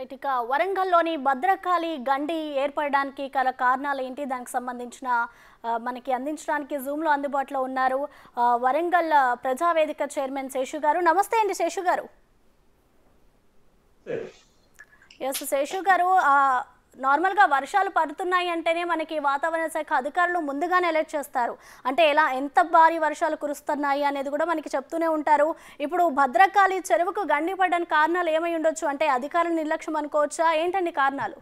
Right ఇక వరంగల్లోని భద్రకాళి గండి ఏర్పడడానికి గల కారణాలు ఏంటి దానికి సంబంధించిన ఆ, మనకి అందించడానికి జూమ్లో అందుబాటులో ఉన్నారు ఆ, వరంగల్ ఆ, ప్రజావేదిక చైర్మన్ శేషు గారు నమస్తే అండి శేషు గారు ఎస్ శేషు గారు ఆ, నార్మల్గా వర్షాలు పడుతున్నాయి అంటేనే మనకి వాతావరణ శాఖ అధికారులు ముందుగానే అలర్ట్ చేస్తారు అంటే ఎలా ఎంత భారీ వర్షాలు కురుస్తున్నాయి అనేది కూడా మనకి చెప్తూనే ఉంటారు ఇప్పుడు భద్రకాళి చెరువుకు గండి పడడానికి కారణాలు ఏమై ఉండొచ్చు అంటే అధికారుల నిర్లక్ష్యం అనుకోవచ్చా ఏంటండి కారణాలు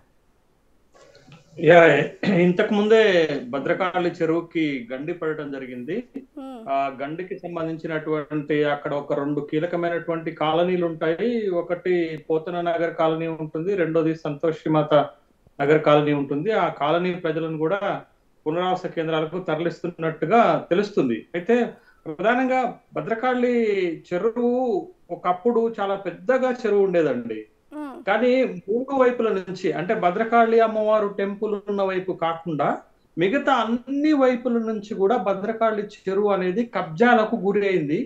యా ఇంతకు ముందే భద్రకాళి చెరువుకి గండి పడటం జరిగింది హ్మ్, ఆ గండికి సంబంధించినటువంటి అక్కడ ఒక రెండు కీలకమైనటువంటి కాలనీలు ఉంటాయి ఒకటి పోతన నగర్ కాలనీ ఉంటుంది రెండోది సంతోషిమాత నగర్ కాలనీ ఉంటుంది ఆ కాలనీ ప్రజలను కూడా పునరావాస కేంద్రాలకు తరలిస్తున్నట్టుగా తెలుస్తుంది అయితే ప్రధానంగా భద్రకాళి చెరువు ఒకప్పుడు చాలా పెద్దగా చెరువు ఉండేదండి హ్మ్, కానీ మూడు వైపుల నుంచి అంటే భద్రకాళి అమ్మవారు టెంపుల్ ఉన్న వైపు కాకుండా మిగతా అన్ని వైపుల నుంచి కూడా భద్రకాళి చెరువు అనేది కబ్జాలకు గురి అయింది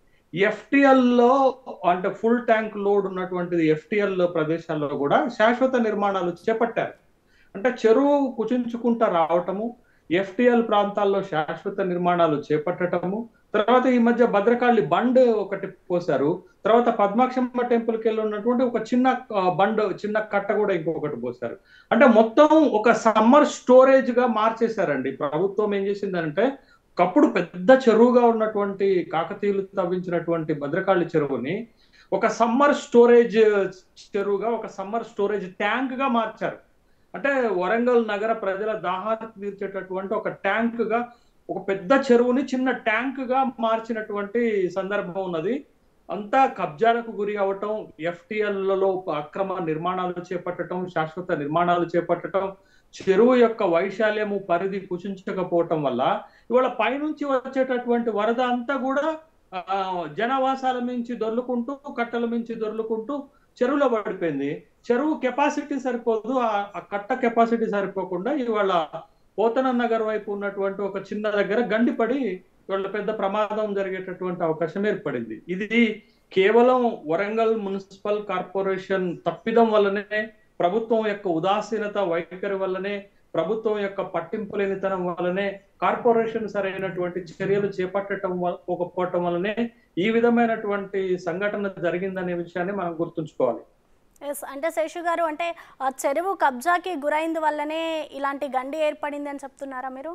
ఎఫ్టిఎల్ లో అంటే ఫుల్ ట్యాంక్ లోడ్ ఉన్నటువంటిది ఎఫ్టిఎల్ ప్రదేశాల్లో కూడా శాశ్వత నిర్మాణాలు చేపట్టారు అంటే చెరువు కుచించుకుంటా రావటము ఎఫ్టిఎల్ ప్రాంతాల్లో శాశ్వత నిర్మాణాలు చేపట్టటము తర్వాత ఈ మధ్య భద్రకాళి బండ్ ఒకటి పోశారు తర్వాత పద్మాక్షమ్మ టెంపుల్ కి వెళ్ళి ఉన్నటువంటి ఒక చిన్న ఆ, బండ్ చిన్న కట్ట కూడా ఇంకొకటి పోశారు అంటే మొత్తం ఒక సమ్మర్ స్టోరేజ్ గా మార్చేశారండి ప్రభుత్వం ఏం చేసిందంటే ఒకప్పుడు పెద్ద చెరువుగా ఉన్నటువంటి కాకతీయులు తవ్వించినటువంటి భద్రకాళి చెరువుని ఒక సమ్మర్ స్టోరేజ్ చెరువుగా ఒక సమ్మర్ స్టోరేజ్ ట్యాంక్ గా మార్చారు అంటే వరంగల్ నగర ప్రజల దాహాన్ని తీర్చేటటువంటి ఒక ట్యాంక్ గా ఒక పెద్ద చెరువుని చిన్న ట్యాంక్ గా మార్చినటువంటి సందర్భం ఉన్నది అంతా కబ్జాలకు గురి అవటం ఎఫ్టిఎల్లలో అక్రమ నిర్మాణాలు చేపట్టడం శాశ్వత నిర్మాణాలు చేపట్టడం చెరువు యొక్క వైశాల్యము పరిధి కుచించకపోవటం వల్ల ఇవాళ పైనుంచి వచ్చేటటువంటి వరద అంతా కూడా ఆ, జనవాసాల మించి దొర్లుకుంటూ కట్టల మించి దొర్లుకుంటూ చెరువులో పడిపోయింది చెరువు కెపాసిటీ సరిపోదు ఆ- ఆ కట్ట కెపాసిటీ సరిపోకుండా ఇవాళ పోతన నగర్ వైపు ఉన్నటువంటి ఒక చిన్న దగ్గర గండిపడి ఇవాళ పెద్ద ప్రమాదం జరిగేటటువంటి అవకాశం ఏర్పడింది ఇది కేవలం వరంగల్ మున్సిపల్ కార్పొరేషన్ తప్పిదం వల్లనే ప్రభుత్వం యొక్క ఉదాసీనత వైఖరి వల్లనే ప్రభుత్వం యొక్క పట్టింపు లేనితనం వల్లనే కార్పొరేషన్ సరైనటువంటి చర్యలు చేపట్టడం వల్ల- పోకపోవటం వల్లనే ఈ విధమైనటువంటి సంఘటన జరిగిందనే విషయాన్ని మనం గుర్తుంచుకోవాలి ఎస్ అంటే శేషు గారు అంటే ఆ చెరువు కబ్జాకి గురైంది వల్లనే ఇలాంటి గండి ఏర్పడింది అని చెప్తున్నారా మీరు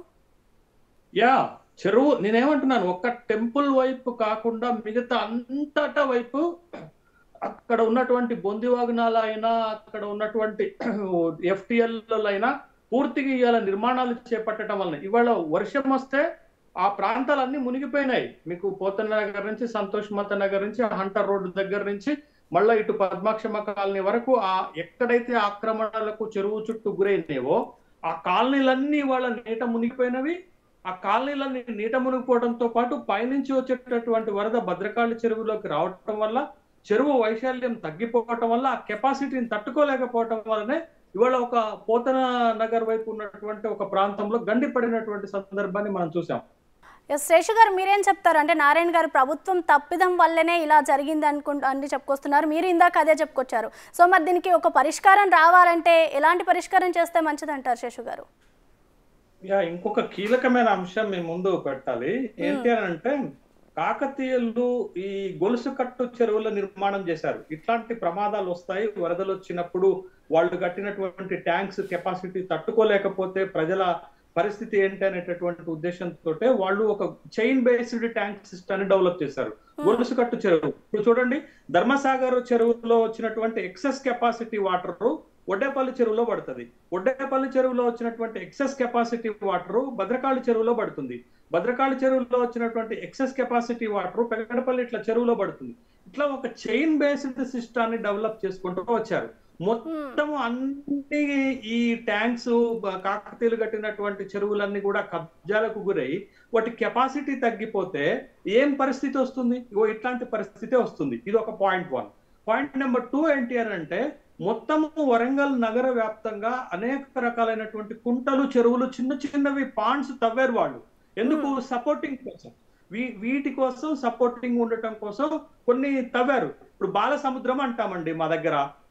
యా చెరువు నేనేమంటున్నాను ఒక్క టెంపుల్ వైపు కాకుండా మిగతా అంతటా వైపు అక్కడ ఉన్నటువంటి బొందివాగ్నాల అయినా అక్కడ ఉన్నటువంటి ఎఫ్టిఎల్ అయినా పూర్తిగా ఇవాళ నిర్మాణాలు చేపట్టడం వలన ఇవాళ వర్షం వస్తే ఆ ప్రాంతాలన్నీ మునిగిపోయినాయి మీకు పోతన్న నగర్ నుంచి సంతోష్ మత నగర్ నుంచి హంటర్ రోడ్డు దగ్గర నుంచి మళ్ళా ఇటు పద్మాక్షమ కాలనీ వరకు ఆ ఎక్కడైతే ఆక్రమణలకు చెరువు చుట్టూ గురైనాయో ఆ కాలనీలన్నీ వాళ్ళ నీట మునిగిపోయినవి ఆ కాలనీలన్నీ నీట మునిగిపోవడంతో పాటు పైనుంచి వచ్చేటటువంటి వరద భద్రకాళి చెరువులోకి రావటం వల్ల చెరువు వైశాల్యం తగ్గిపోవటం వల్ల ఆ కెపాసిటీని తట్టుకోలేకపోవటం వల్లనే ఇవాళ ఒక పోతన నగర్ వైపు ఉన్నటువంటి ఒక ప్రాంతంలో గండి పడినటువంటి సందర్భాన్ని మనం చూసాం ఎస్ శేషు గారు మీరేం చెప్తారు అంటే నారాయణ గారు ప్రభుత్వం తప్పిదం వల్లనే ఇలా జరిగింది అనుకుంటా అని చెప్పుకొస్తున్నారు మీరు ఇందాక అదే చెప్పుకొచ్చారు సో మరి దీనికి ఒక పరిష్కారం రావాలంటే ఎలాంటి పరిష్కారం చేస్తే మంచిది అంటారు శేషు గారు యా ఇంకొక కీలకమైన అంశం మేము ముందు పెట్టాలి ఏంటి అని అంటే కాకతీయులు ఈ గొలుసు కట్టు చెరువుల నిర్మాణం చేశారు ఇట్లాంటి ప్రమాదాలు వస్తాయి వరదలు వచ్చినప్పుడు వాళ్ళు కట్టినటువంటి ట్యాంక్స్ కెపాసిటీ తట్టుకోలేకపోతే ప్రజల పరిస్థితి ఏంటి అనేటటువంటి ఉద్దేశంతో వాళ్ళు ఒక chain based tank system develop చేశారు గొలుసు కట్టు చెరువు ఇప్పుడు చూడండి ధర్మసాగర్ చెరువులో వచ్చినటువంటి ఎక్సెస్ కెపాసిటీ వాటర్ ఒడ్డేపల్లి చెరువులో పడుతుంది ఒడ్డేపల్లి చెరువులో వచ్చినటువంటి ఎక్సెస్ కెపాసిటీ వాటర్ భద్రకాళి చెరువులో పడుతుంది భద్రకాళి చెరువులో వచ్చినటువంటి ఎక్సెస్ కెపాసిటీ వాటర్ పెగడపల్లి ఇట్లా చెరువులో పడుతుంది ఇట్లా ఒక చైన్ బేస్డ్ సిస్టాన్ని డెవలప్ చేసుకుంటూ వచ్చారు మొత్తం అన్ని ఈ ట్యాంక్స్ కాకతీయులు కట్టినటువంటి చెరువులన్నీ కూడా కబ్జాలకు గురై వాటి కెపాసిటీ తగ్గిపోతే ఏం పరిస్థితి వస్తుంది ఇగో ఇట్లాంటి పరిస్థితి వస్తుంది ఇది ఒక point one point number two ఏంటి అని అంటే మొత్తము వరంగల్ నగర వ్యాప్తంగా అనేక రకాలైనటువంటి కుంటలు చెరువులు చిన్న చిన్నవి పాండ్స్ తవ్వారు వాళ్ళు ఎందుకు సపోర్టింగ్ కోసం వీ- వీటి కోసం సపోర్టింగ్ ఉండటం కోసం కొన్ని తవ్వారు ఇప్పుడు బాల సముద్రం అంటామండి మా దగ్గర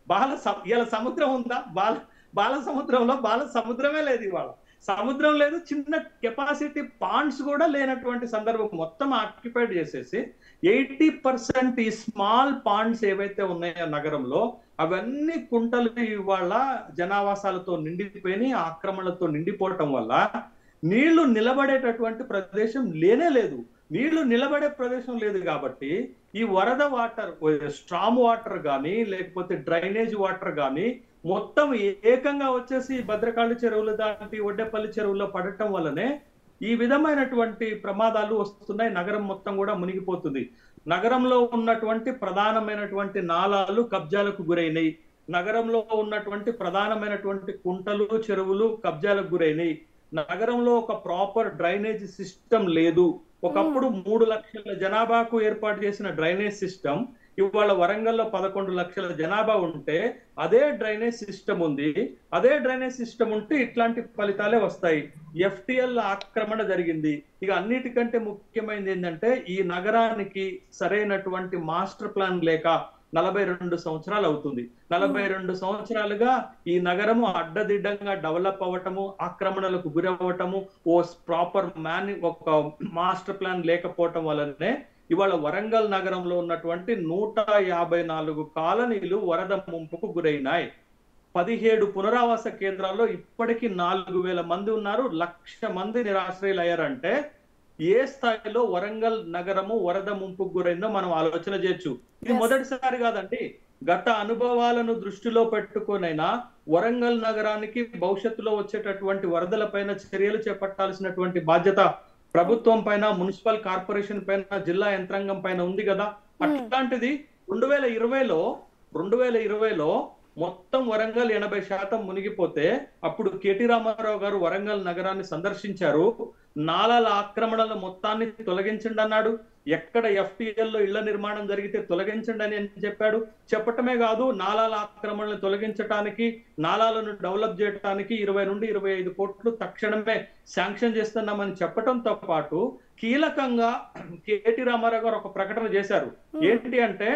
బాల స- ఇవాళ సముద్రం ఉందా బాల బాల సముద్రంలో బాల సముద్రమే లేదు ఇవాళ సముద్రం లేదు చిన్న కెపాసిటీ పాండ్స్ కూడా లేనటువంటి సందర్భం మొత్తం ఆక్యుపైడ్ చేసేసి ఎయిటీ పర్సెంట్ ఈ స్మాల్ పాండ్స్ ఏవైతే ఉన్నాయో నగరంలో అవన్నీ కుంటలు ఇవాళ జనావాసాలతో నిండిపోయి ఆక్రమణలతో నిండిపోవటం వల్ల నీళ్లు నిలబడేటటువంటి ప్రదేశం లేనే లేదు నీళ్లు నిలబడే ప్రదేశం లేదు కాబట్టి ఈ వరద వాటర్ స్ట్రామ్ వాటర్ కానీ లేకపోతే డ్రైనేజ్ వాటర్ కానీ మొత్తం ఏకంగా వచ్చేసి భద్రకాళి చెరువులు దాటి ఒడ్డేపల్లి చెరువుల్లో పడటం వల్లనే ఈ విధమైనటువంటి ప్రమాదాలు వస్తున్నాయి నగరం మొత్తం కూడా మునిగిపోతుంది నగరంలో ఉన్నటువంటి ప్రధానమైనటువంటి నాలాలు కబ్జాలకు గురైనాయి నగరంలో ఉన్నటువంటి ప్రధానమైనటువంటి కుంటలు చెరువులు కబ్జాలకు గురైనాయి నగరంలో ఒక ప్రాపర్ డ్రైనేజ్ సిస్టమ్ లేదు ఒకప్పుడు మూడు లక్షల జనాభాకు ఏర్పాటు చేసిన డ్రైనేజ్ సిస్టమ్ ఇవాళ వరంగల్లో పదకొండు లక్షల జనాభా ఉంటే అదే డ్రైనేజ్ సిస్టమ్ ఉంది అదే డ్రైనేజ్ సిస్టమ్ ఉంటే ఇట్లాంటి ఫలితాలే వస్తాయి ఎఫ్టిఎల్ ఆక్రమణ జరిగింది ఇక అన్నిటికంటే ముఖ్యమైనది ఏంటంటే ఈ నగరానికి సరైనటువంటి మాస్టర్ ప్లాన్ లేక నలభై రెండు సంవత్సరాలు అవుతుంది నలభై రెండు సంవత్సరాలుగా ఈ నగరము అడ్డదిడ్డంగా డెవలప్ అవ్వటము ఆక్రమణలకు గురవ్వటము ఓ ప్రాపర్ మ్యాన్ ఒక మాస్టర్ ప్లాన్ లేకపోవటం వల్లనే ఇవాళ వరంగల్ నగరంలో ఉన్నటువంటి నూట యాభై నాలుగు కాలనీలు వరద ముంపుకు గురైనాయి పదిహేడు పునరావాస కేంద్రాల్లో ఇప్పటికీ నాలుగు వేల మంది ఉన్నారు లక్ష మంది నిరాశ్రయులు అయ్యారంటే ఏ స్థాయిలో వరంగల్ నగరము వరద ముంపుకు గురైందో మనం ఆలోచన చేయొచ్చు ఇది Yes. మొదటిసారి కాదండి గత అనుభవాలను దృష్టిలో పెట్టుకొనైనా వరంగల్ నగరానికి భవిష్యత్తులో వచ్చేటటువంటి వరదల పైన చర్యలు చేపట్టాల్సినటువంటి బాధ్యత ప్రభుత్వం పైన మున్సిపల్ కార్పొరేషన్ పైన జిల్లా యంత్రాంగం పైన ఉంది కదా అట్లాంటిది రెండు వేల ఇరవైలో రెండు వేల ఇరవైలో మొత్తం వరంగల్ ఎనభై శాతం మునిగిపోతే అప్పుడు కేటీ రామారావు గారు వరంగల్ నగరాన్ని సందర్శించారు నాలాల ఆక్రమణల మొత్తాన్ని తొలగించండి అన్నాడు ఎక్కడ ఎఫ్టీఎల్ లో ఇళ్ల నిర్మాణం జరిగితే తొలగించండి అని అని చెప్పాడు చెప్పటమే కాదు నాలాల ఆక్రమణలు తొలగించడానికి నాలాలను డెవలప్ చేయడానికి ఇరవై నుండి ఇరవై ఐదు కోట్లు తక్షణమే శాంక్షన్ చేస్తున్నామని చెప్పటంతో పాటు కీలకంగా కేటీ రామారావు గారు ఒక ప్రకటన చేశారు ఏంటి అంటే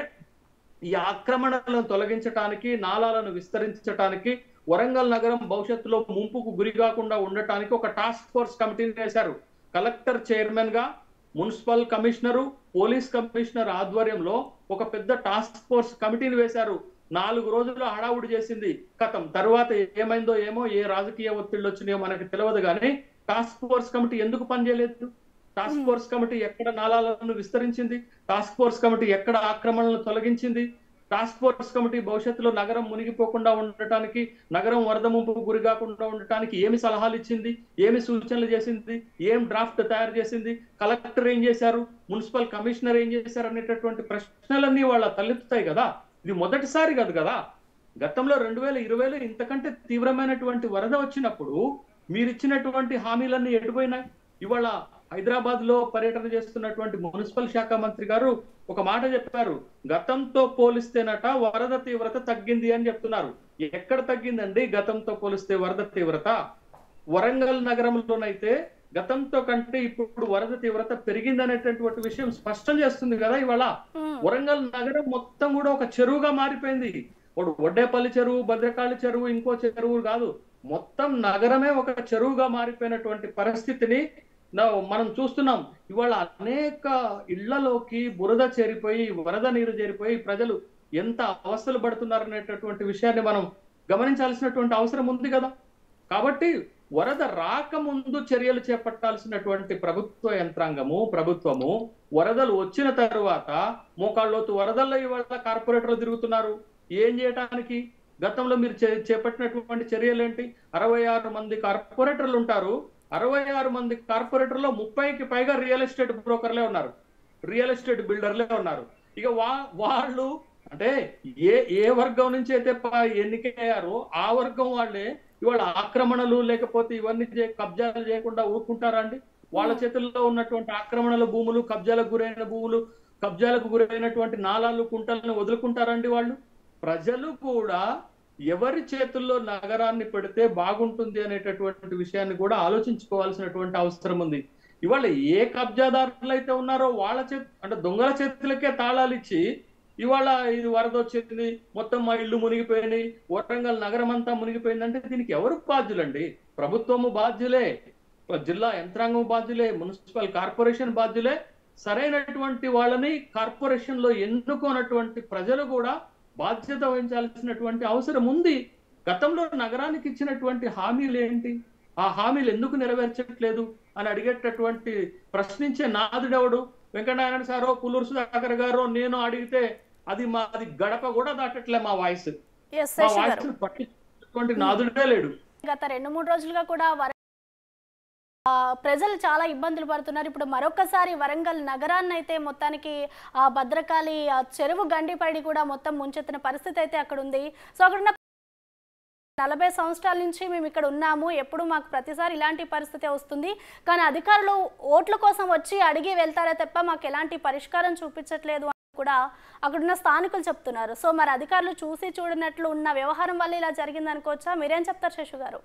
ఈ ఆక్రమణలను తొలగించటానికి నాలాలను విస్తరించటానికి వరంగల్ నగరం భవిష్యత్తులో ముంపుకు గురి కాకుండా ఉండటానికి ఒక టాస్క్ ఫోర్స్ కమిటీని వేశారు కలెక్టర్ చైర్మన్ గా మున్సిపల్ కమిషనరు పోలీస్ కమిషనర్ ఆధ్వర్యంలో ఒక పెద్ద టాస్క్ ఫోర్స్ కమిటీని వేశారు నాలుగు రోజులు హడావుడి చేసింది కథం తర్వాత ఏమైందో ఏమో ఏ రాజకీయ ఒత్తిళ్ళు వచ్చినాయో మనకి తెలియదు కానీ టాస్క్ ఫోర్స్ కమిటీ ఎందుకు పనిచేయలేదు టాస్క్ ఫోర్స్ కమిటీ ఎక్కడ నాలాలను విస్తరించింది టాస్క్ ఫోర్స్ కమిటీ ఎక్కడ ఆక్రమణలను తొలగించింది టాస్క్ ఫోర్స్ కమిటీ భవిష్యత్తులో నగరం మునిగిపోకుండా ఉండటానికి నగరం వరద ముంపుకు గురి కాకుండా ఉండటానికి ఏమి సలహాలు ఇచ్చింది ఏమి సూచనలు చేసింది ఏం డ్రాఫ్ట్ తయారు చేసింది కలెక్టర్ ఏం చేశారు మున్సిపల్ కమిషనర్ ఏం చేశారు అనేటటువంటి ప్రశ్నలన్నీ వాళ్ళ తలెత్తుతాయి కదా ఇది మొదటిసారి కాదు కదా గతంలో రెండు వేల ఇరవైలో ఇంతకంటే తీవ్రమైనటువంటి వరద వచ్చినప్పుడు మీరు ఇచ్చినటువంటి హామీలన్నీ ఎడిపోయినాయి ఇవాళ హైదరాబాద్ లో పర్యటన చేస్తున్నటువంటి మున్సిపల్ శాఖ మంత్రి గారు ఒక మాట చెప్పారు గతంతో పోలిస్తేనట వరద తీవ్రత తగ్గింది అని చెప్తున్నారు ఎక్కడ తగ్గిందండి గతంతో పోలిస్తే వరద తీవ్రత వరంగల్ నగరంలోనైతే గతంతో కంటే ఇప్పుడు వరద తీవ్రత పెరిగింది అనేటటువంటి విషయం స్పష్టం చేస్తుంది కదా ఇవాళ ఉమ్, వరంగల్ నగరం మొత్తం కూడా ఒక చెరువుగా మారిపోయింది ఇప్పుడు ఒడ్డేపల్లి చెరువు భద్రకాళి చెరువు ఇంకో చెరువు కాదు మొత్తం నగరమే ఒక చెరువుగా మారిపోయినటువంటి పరిస్థితిని నా- మనం చూస్తున్నాం ఇవాళ అనేక ఇళ్లలోకి బురద చేరిపోయి వరద నీరు చేరిపోయి ప్రజలు ఎంత అవస్థలు పడుతున్నారు అనేటటువంటి విషయాన్ని మనం గమనించాల్సినటువంటి అవసరం ఉంది కదా కాబట్టి వరద రాకముందు చర్యలు చేపట్టాల్సినటువంటి ప్రభుత్వ యంత్రాంగము ప్రభుత్వము వరదలు వచ్చిన తరువాత మోకాళ్ళలోతు వరదల్లో ఇవాళ కార్పొరేటర్లు తిరుగుతున్నారు ఏం చేయటానికి గతంలో మీరు చే- చేపట్టినటువంటి చర్యలు ఏంటి అరవై ఆరు మంది కార్పొరేటర్లు ఉంటారు అరవై ఆరు మంది కార్పొరేటర్లో ముప్పైకి పైగా రియల్ ఎస్టేట్ బ్రోకర్లే ఉన్నారు రియల్ ఎస్టేట్ బిల్డర్లే ఉన్నారు ఇక వా వాళ్ళు అంటే ఏ ఏ వర్గం నుంచి అయితే ప- ఎన్నికయ్యారో ఆ వర్గం వాళ్ళే ఇవాళ ఆక్రమణలు లేకపోతే ఇవన్నీ చే- కబ్జాలు చేయకుండా ఊరుకుంటారా అండి వాళ్ళ చేతుల్లో ఉన్నటువంటి ఆక్రమణల భూములు కబ్జాలకు గురైన భూములు కబ్జాలకు గురైనటువంటి నాలాలు కుంటలను వదులుకుంటారండి వాళ్ళు ప్రజలు కూడా ఎవరి చేతుల్లో నగరాన్ని పెడితే బాగుంటుంది అనేటటువంటి విషయాన్ని కూడా ఆలోచించుకోవాల్సినటువంటి అవసరం ఉంది ఇవాళ ఏ కబ్జాదారులు అయితే ఉన్నారో వాళ్ళ చేతి అంటే దొంగల చేతులకే తాళాలు ఇచ్చి ఇవాళ ఇది వరద వచ్చింది మొత్తం మా ఇల్లు మునిగిపోయినాయి వరంగల్ నగరం అంతా మునిగిపోయిందంటే దీనికి ఎవరు బాధ్యులండి ప్రభుత్వము బాధ్యులే జిల్లా యంత్రాంగం బాధ్యులే మున్సిపల్ కార్పొరేషన్ బాధ్యులే సరైనటువంటి వాళ్ళని కార్పొరేషన్ లో ఎన్నుకోనటువంటి ప్రజలు కూడా బాధ్యత వహించాల్సినటువంటి అవసరం ఉంది గతంలో నగరానికి ఇచ్చినటువంటి హామీలు ఏంటి ఆ హామీలు ఎందుకు నెరవేర్చట్లేదు అని అడిగేటటువంటి ప్రశ్నించే నాదుడెవడు వెంకటనారాయణ సారో పుల్లూరు సుధాకర్ గారో నేను అడిగితే అది మాది గడప కూడా దాటట్లే మా వాయిస్ ఎస్ మా శేషు గారు వాయిస్ పట్టించుకున్నటువంటి నాదుడే లేడు గత రెండు మూడు రోజులుగా కూడా వర ఆ, ప్రజలు చాలా ఇబ్బందులు పడుతున్నారు ఇప్పుడు మరొకసారి వరంగల్ నగరాన్ని అయితే మొత్తానికి ఆ భద్రకాళి ఆ చెరువు గండిపడి కూడా మొత్తం ముంచెత్తిన పరిస్థితి అయితే అక్కడ ఉంది సో అక్కడ ఉన్న నలభై సంవత్సరాల నుంచి మేము ఇక్కడ ఉన్నాము ఎప్పుడు మాకు ప్రతిసారి ఇలాంటి పరిస్థితి వస్తుంది కానీ అధికారులు ఓట్ల కోసం వచ్చి అడిగి వెళ్తారే తప్ప మాకు ఎలాంటి పరిష్కారం చూపించట్లేదు అని కూడా అక్కడున్న స్థానికులు చెప్తున్నారు సో మరి అధికారులు చూసి చూడనట్లు ఉన్న వ్యవహారం వల్ల ఇలా జరిగింది అనుకోవచ్చా మీరేం చెప్తారు శశు గారు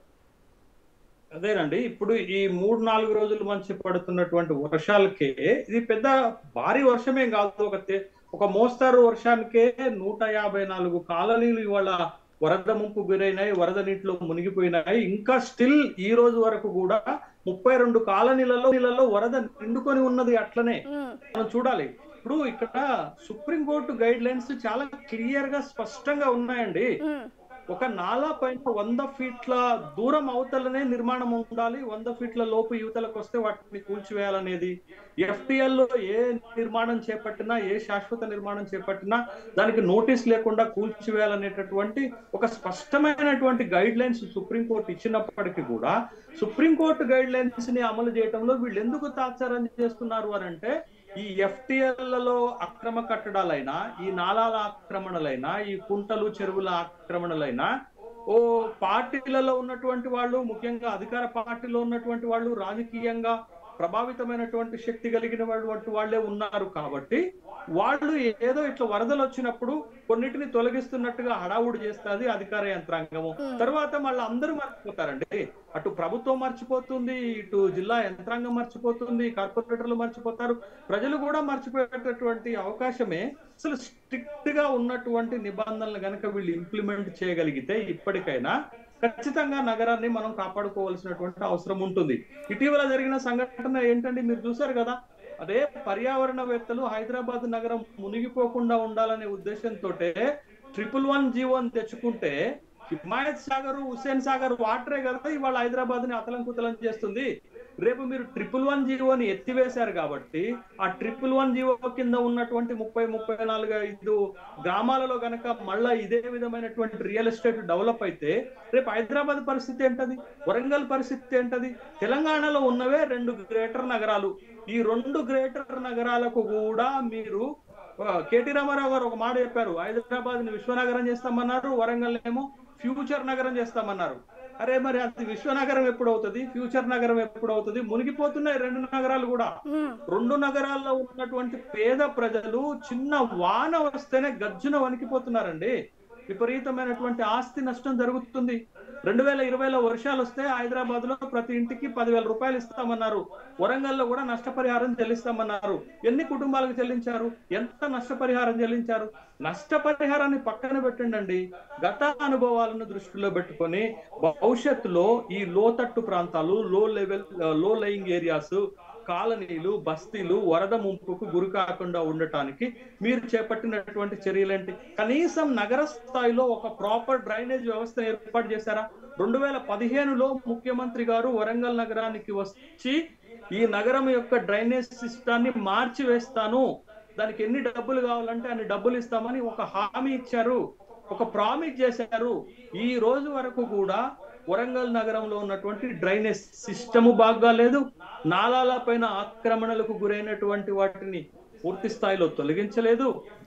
అదేనండి ఇప్పుడు ఈ మూడు నాలుగు రోజులు మంచి పడుతున్నటువంటి వర్షాలకే ఇది పెద్ద భారీ వర్షమేం కాదు ఒక తే- ఒక మోస్తారు వర్షానికే నూట యాభై నాలుగు కాలనీలు ఇవాళ వరద ముంపు గురైనాయి వరద నీటిలో మునిగిపోయినాయి ఇంకా స్టిల్ ఈ రోజు వరకు కూడా ముప్పై రెండు కాలనీలలో నీళ్ళలో వరద నిండుకొని ఉన్నది అట్లనే ఉమ్, మనం చూడాలి ఇప్పుడు ఇక్కడ సుప్రీంకోర్టు గైడ్ లైన్స్ చాలా క్లియర్ గా స్పష్టంగా ఉన్నాయండి ఉమ్, ఒక నాలా పైన వంద ఫీట్ల దూరం అవతలనే నిర్మాణం ఉండాలి వంద ఫీట్ల లోపు యువతలకు వస్తే వాటిని కూల్చివేయాలనేది FTL లో ఏ నిర్మాణం చేపట్టినా ఏ శాశ్వత నిర్మాణం చేపట్టినా దానికి నోటీస్ లేకుండా కూల్చివేయాలనేటటువంటి ఒక స్పష్టమైనటువంటి గైడ్ లైన్స్ సుప్రీంకోర్టు ఇచ్చినప్పటికీ కూడా సుప్రీంకోర్టు గైడ్ లైన్స్ ని అమలు చేయడంలో వీళ్ళు ఎందుకు తాత్సారం చేస్తున్నారు అని అంటే ఈ ఎఫ్టిఎల్లలో అక్రమ కట్టడాలైనా ఈ నాలాల ఆక్రమణలైనా ఈ కుంటలు చెరువుల ఆక్రమణలైనా ఓ పార్టీలలో ఉన్నటువంటి వాళ్ళు ముఖ్యంగా అధికార పార్టీలో ఉన్నటువంటి వాళ్ళు రాజకీయంగా ప్రభావితమైనటువంటి శక్తి కలిగిన వాళ్ళు వాళ్ళే ఉన్నారు కాబట్టి వాళ్ళు ఏదో ఇట్లా వరదలు వచ్చినప్పుడు కొన్నిటిని తొలగిస్తున్నట్టుగా హడావుడి చేస్తుంది అధికార యంత్రాంగము తర్వాత మళ్ళీ అందరూ మర్చిపోతారండి అటు ప్రభుత్వం మర్చిపోతుంది ఇటు జిల్లా యంత్రాంగం మర్చిపోతుంది కార్పొరేటర్లు మర్చిపోతారు ప్రజలు కూడా మర్చిపోయేటటువంటి అవకాశమే అసలు స్ట్రిక్ట్ గా ఉన్నటువంటి నిబంధనలు గనక వీళ్ళు ఇంప్లిమెంట్ చేయగలిగితే ఇప్పటికైనా ఖచ్చితంగా నగరాన్ని మనం కాపాడుకోవాల్సినటువంటి అవసరం ఉంటుంది ఇటీవల జరిగిన సంఘటన ఏంటంటే మీరు చూసారు కదా అదే పర్యావరణవేత్తలు హైదరాబాద్ నగరం మునిగిపోకుండా ఉండాలనే ఉద్దేశంతో ట్రిపుల్ వన్ జీవోని తెచ్చుకుంటే హిమాయత్ సాగర్ హుస్సేన్ సాగర్ వాటరే కదా ఇవాళ హైదరాబాద్ ని అతలం కుతలం చేస్తుంది రేపు మీరు ట్రిపుల్ వన్ జీవోని ఎత్తివేశారు కాబట్టి ఆ ట్రిపుల్ వన్ జీవో కింద ఉన్నటువంటి ముప్పై ముప్పై నాలుగు ఐదు గ్రామాలలో గనక మళ్ళా ఇదే విధమైనటువంటి రియల్ ఎస్టేట్ డెవలప్ అయితే రేపు హైదరాబాద్ పరిస్థితి ఏంటది వరంగల్ పరిస్థితి ఏంటది తెలంగాణలో ఉన్నవే రెండు గ్రేటర్ నగరాలు ఈ రెండు గ్రేటర్ నగరాలకు కూడా మీరు ఆ, కేటీ రామారావు గారు ఒక మాట చెప్పారు హైదరాబాద్ ని విశ్వనగరం చేస్తామన్నారు వరంగల్ ఏమో ఫ్యూచర్ నగరం చేస్తామన్నారు అరే మరి అది విశ్వనగరం ఎప్పుడు అవుతుంది ఫ్యూచర్ నగరం ఎప్పుడు అవుతుంది మునిగిపోతున్నాయి రెండు నగరాలు కూడా ఉమ్, రెండు నగరాల్లో ఉన్నటువంటి పేద ప్రజలు చిన్న వాన వస్తేనే గజ్జున వణికిపోతున్నారండి విపరీతమైనటువంటి ఆస్తి నష్టం జరుగుతుంది రెండు వేల ఇరవైలో వర్షాలు వస్తే హైదరాబాద్ లో ప్రతి ఇంటికి పదివేల రూపాయలు ఇస్తామన్నారు వరంగల్లో కూడా నష్టపరిహారం చెల్లిస్తామన్నారు ఎన్ని కుటుంబాలకు చెల్లించారు ఎంత నష్టపరిహారం చెల్లించారు నష్టపరిహారాన్ని పక్కన పెట్టండి గత అనుభవాలను దృష్టిలో పెట్టుకొని భవిష్యత్తులో ఈ లోతట్టు ప్రాంతాలు లో లెవెల్ లో లయింగ్ ఏరియాస్ కాలనీలు బస్తీలు వరద ముంపుకు గురి కాకుండా ఉండటానికి మీరు చేపట్టినటువంటి చర్యలేంటి కనీసం నగర స్థాయిలో ఒక ప్రాపర్ డ్రైనేజ్ వ్యవస్థ ఏర్పాటు చేశారా రెండు వేల పదిహేనులో ముఖ్యమంత్రి గారు వరంగల్ నగరానికి వచ్చి ఈ నగరం యొక్క డ్రైనేజ్ సిస్టాన్ని మార్చి వేస్తాను దానికి ఎన్ని డబ్బులు కావాలంటే అన్ని డబ్బులు ఇస్తామని ఒక హామీ ఇచ్చారు ఒక ప్రామిస్ చేశారు ఈ రోజు వరకు కూడా వరంగల్ నగరంలో ఉన్నటువంటి డ్రైనేజ్ సిస్టము బాగా లేదు నాలాల పైన ఆక్రమణలకు గురైనటువంటి వాటిని పూర్తి స్థాయిలో తొలగించలేదు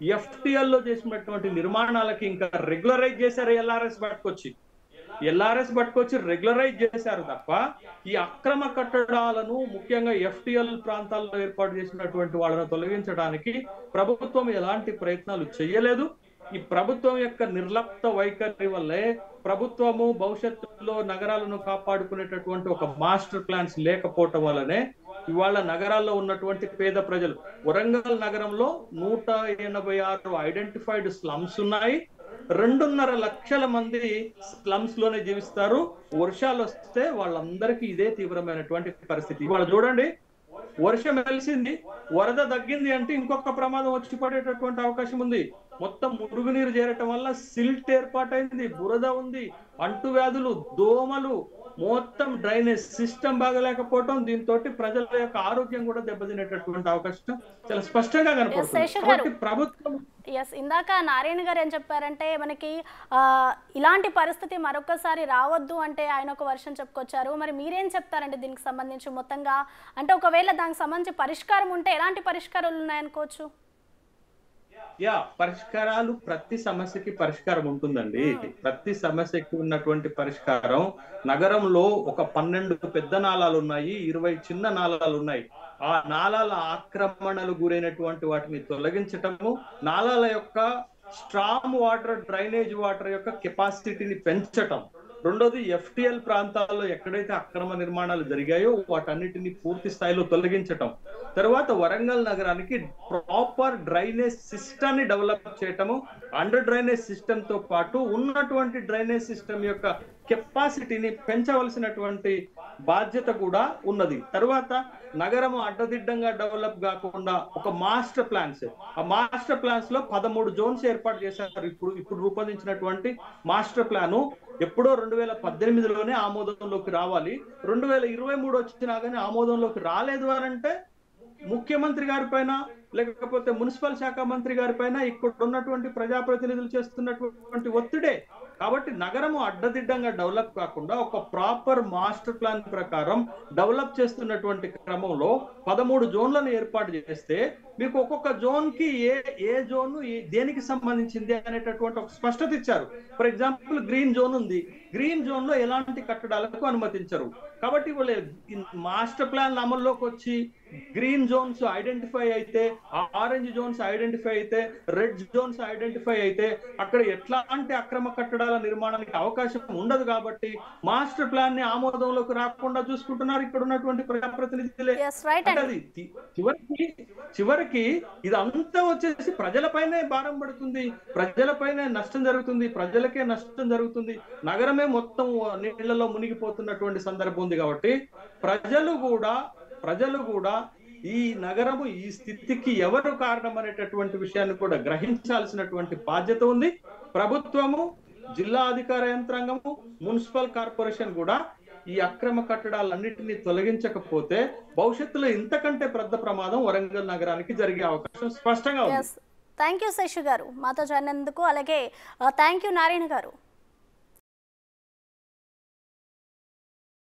FTL లో చేసినటువంటి నిర్మాణాలకి ఇంకా రెగ్యులరైజ్ చేశారు ఎల్ఆర్ఎస్ పట్టుకొచ్చి ఎల్ఆర్ఎస్ పట్టుకొచ్చి రెగ్యులరైజ్ చేశారు తప్ప ఈ అక్రమ కట్టడాలను ముఖ్యంగా ఎఫ్టిఎల్ ప్రాంతాల్లో ఏర్పాటు చేసినటువంటి వాళ్ళను తొలగించడానికి ప్రభుత్వం ఎలాంటి ప్రయత్నాలు చేయలేదు ఈ ప్రభుత్వం యొక్క నిర్లప్త వైఖరి వల్లే ప్రభుత్వము భవిష్యత్తులో నగరాలను కాపాడుకునేటటువంటి ఒక మాస్టర్ ప్లాన్స్ లేకపోవటం వల్లనే ఇవాళ నగరాల్లో ఉన్నటువంటి పేద ప్రజలు వరంగల్ నగరంలో నూట ఎనభై ఆరు ఐడెంటిఫైడ్ స్లమ్స్ ఉన్నాయి రెండున్నర లక్షల మంది స్లమ్స్ లోనే జీవిస్తారు వర్షాలు వస్తే వాళ్ళందరికీ ఇదే తీవ్రమైనటువంటి పరిస్థితి ఇవాళ చూడండి వర్షం వెలిసింది వరద తగ్గింది అంటే ఇంకొక ప్రమాదం వచ్చి పడేటటువంటి అవకాశం ఉంది మొత్తం మురుగునీరు చేరటం వల్ల సిల్ట్ ఏర్పాటైంది బురద ఉంది అంటువ్యాధులు దోమలు మొత్తం డ్రైనేజ్ సిస్టమ్ బాగలేకపోవటం దీంతో ప్రజల యొక్క ఆరోగ్యం కూడా దెబ్బతినేటటువంటి అవకాశం చాలా స్పష్టంగా కనపడుతుంది శేషు గారు. కాబట్టి ప్రభుత్వం ఎస్ ఇందాక నారాయణ గారు ఏం చెప్పారంటే మనకి ఆ, ఇలాంటి పరిస్థితి మరొకసారి రావద్దు అంటే ఆయన ఒక వర్షం చెప్పుకొచ్చారు మరి మీరేం చెప్తారండి దీనికి సంబంధించి మొత్తంగా అంటే ఒకవేళ దానికి సంబంధించి పరిష్కారం ఉంటే ఎలాంటి పరిష్కారాలు ఉన్నాయనుకోవచ్చు యా పరిష్కారాలు ప్రతి సమస్యకి పరిష్కారం ఉంటుందండి ప్రతి సమస్యకి ఉన్నటువంటి పరిష్కారం నగరంలో ఒక పన్నెండు పెద్ద నాలాలు ఉన్నాయి ఇరవై చిన్న నాలాలు ఉన్నాయి ఆ నాలాల ఆక్రమణలు గురైనటువంటి వాటిని తొలగించటము నాలాల యొక్క స్ట్రాంగ్ వాటర్ డ్రైనేజ్ వాటర్ యొక్క కెపాసిటీని పెంచటం రెండోది ఎఫ్టిఎల్ ప్రాంతాల్లో ఎక్కడైతే అక్రమ నిర్మాణాలు జరిగాయో వాటన్నిటిని పూర్తి స్థాయిలో తొలగించటం తర్వాత వరంగల్ నగరానికి ప్రాపర్ డ్రైనేజ్ సిస్టమ్ ని డెవలప్ చేయటము అండర్ డ్రైనేజ్ సిస్టమ్ తో పాటు ఉన్నటువంటి డ్రైనేజ్ సిస్టమ్ యొక్క కెపాసిటీని పెంచవలసినటువంటి బాధ్యత కూడా ఉన్నది తర్వాత నగరం అడ్డదిడ్డంగా డెవలప్ కాకుండా ఒక మాస్టర్ ప్లాన్స్ ఆ మాస్టర్ ప్లాన్స్ లో పదమూడు జోన్స్ ఏర్పాటు చేశారు ఇప్పుడు ఇప్పుడు రూపొందించినటువంటి మాస్టర్ ప్లాను ఎప్పుడో రెండు వేల పద్దెనిమిదిలోనే ఆమోదంలోకి రావాలి రెండు వేల ఇరవై మూడు వచ్చినా కానీ ఆమోదంలోకి రాలేదు అని అంటే ముఖ్యమంత్రి గారి పైన లేకపోతే మున్సిపల్ శాఖ మంత్రి గారి పైన ఇక్కడ ఉన్నటువంటి ప్రజాప్రతినిధులు చేస్తున్నటువంటి ఒత్తిడే కాబట్టి నగరము అడ్డదిడ్డంగా డెవలప్ కాకుండా ఒక ప్రాపర్ మాస్టర్ ప్లాన్ ప్రకారం డెవలప్ చేస్తున్నటువంటి క్రమంలో పదమూడు జోన్లను ఏర్పాటు చేస్తే మీకు ఒక్కొక్క జోన్ కి ఏ ఏ జోన్ దేనికి సంబంధించింది అనేటటువంటి ఒక స్పష్టత ఇచ్చారు ఫర్ ఎగ్జాంపుల్ గ్రీన్ జోన్ ఉంది గ్రీన్ జోన్ లో ఎలాంటి కట్టడాలకు అనుమతించరు కాబట్టి వాళ్ళు మాస్టర్ ప్లాన్ అమల్లోకి వచ్చి గ్రీన్ జోన్స్ ఐడెంటిఫై అయితే ఆరెంజ్ జోన్స్ ఐడెంటిఫై అయితే రెడ్ జోన్స్ ఐడెంటిఫై అయితే అక్కడ ఎట్లాంటి అక్రమ కట్టడాల నిర్మాణానికి అవకాశం ఉండదు కాబట్టి మాస్టర్ ప్లాన్ ని ఆమోదంలోకి రాకుండా చూసుకుంటున్నారు ఇక్కడ ఉన్నటువంటి ప్రజాప్రతినిధులే ఎస్ రైట్ అంటే అండి అది తి- చివరికి చివరికి ఇదంతా వచ్చేసి ప్రజలపైనే భారం పడుతుంది ప్రజలపైనే నష్టం జరుగుతుంది ప్రజలకే నష్టం జరుగుతుంది నగరమే మొత్తం నీళ్లలో మునిగిపోతున్నటువంటి సందర్భం ఉంది కాబట్టి ప్రజలు కూడా ప్రజలు కూడా ఈ నగరము ఈ స్థితికి ఎవరు కారణం అనేటటువంటి విషయాన్ని కూడా గ్రహించాల్సినటువంటి బాధ్యత ఉంది ప్రభుత్వము జిల్లా అధికార యంత్రాంగము మున్సిపల్ కార్పొరేషన్ కూడా ఈ అక్రమ కట్టడాలన్నింటినీ తొలగించకపోతే భవిష్యత్తులో ఇంతకంటే పెద్ద ప్రమాదం వరంగల్ నగరానికి జరిగే అవకాశం స్పష్టంగా ఉంది ఎస్ థ్యాంక్ యూ శశి గారు మాతో చేరినందుకు అలాగే థ్యాంక్ యూ నారాయణ గారు